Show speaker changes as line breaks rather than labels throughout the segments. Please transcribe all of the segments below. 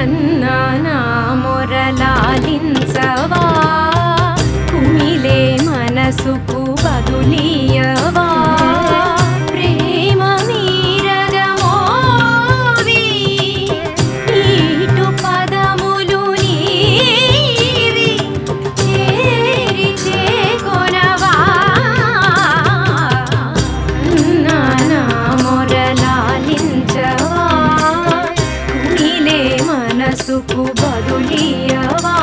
కన్నా నా మొరలాలించవా కుమిలే మనసుకు బదులియవా ప్రేమ మీరగమోవి ఈటు పదములు నీవి చేరి చేకొనవా నా నా మొరలాలించవా కుమిలే మనసుకు బదులియవా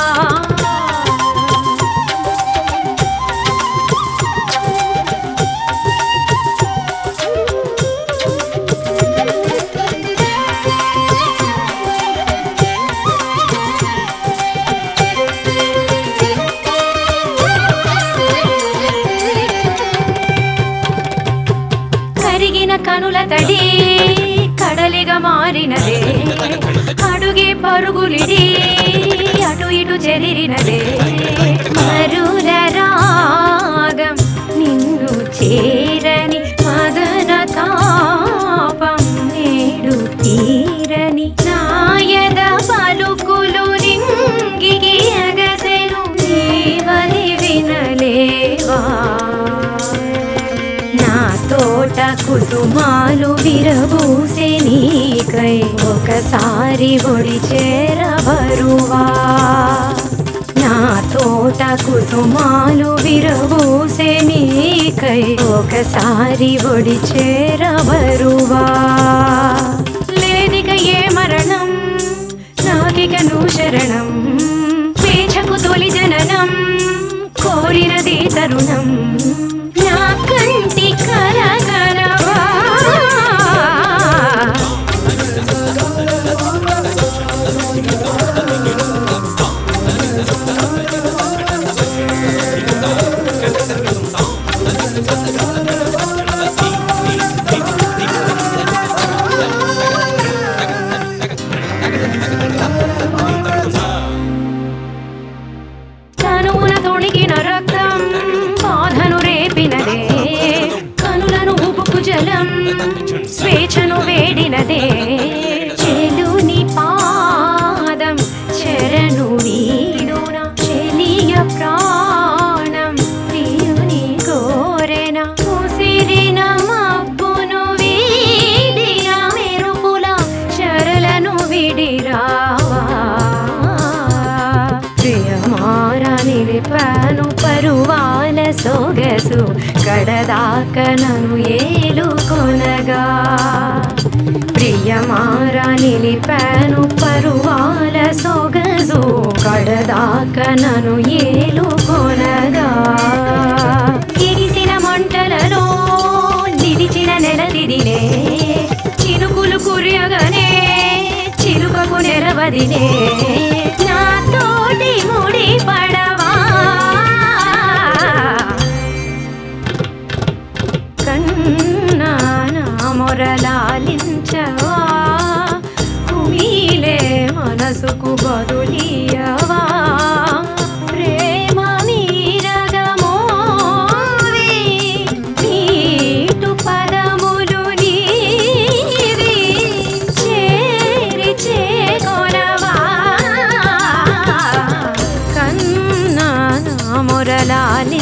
కరిగిన కనుల తడి కడలిగా మారినదే అడుగే పరుగులిడి అటు ఇటు చెదిరినదే మరుల రాగం నిన్ను చేరని మదన తాపం నేడు తీరని నాయద పలుకులు రింగికి ఎగసెను నీవలి వినలేవా నా తోట కుసుమాలు విరబూసే నీకై ఒకసారి ఒడి చేరబరువా నా తోట కుసుమాలు విరబూసే నీకై ఒకసారి ఒడి చేరబరువా లేనిక ఏ మరణం నాకిక నువ్వు శరణం పేచకు తొలి జననం కోరినది తరుణం నా కంటి కరగనవా కనున తొణికిన రక్తం బాధను రేపినదే కనులను ఉపుకు జలం స్వేచ్ఛను వేడినదే చెలుని పాదం చెరను వీడున చెలియ ప్రాణం ప్రియుని కోరెన ఉసిరిన మబ్బును వీడిన మెరుపుల చరలను విడిరావా ప్రియమార నిలిపాను పరువాల సొగసు కడదాక నన్ను ఏలుకొనగా ప్రియమార నిలిపాను పరువాల సొగసు కడదాక నన్ను ఏలుకొనగా కిరిసిన మంటలలో నిలిచిన నెలదిదిలే చినుకులు కురియగనే చిలుకకు నెరవదిలే నా తోటి ముడి పడవా కన్నా నా మొరలాలించవా కుమిలే మనసుకు బదులియవా ప్రేమ మీరగమోవి నీటు పదములు నీవి చేరి చేకొనవా కన్నా నా మొరలాలి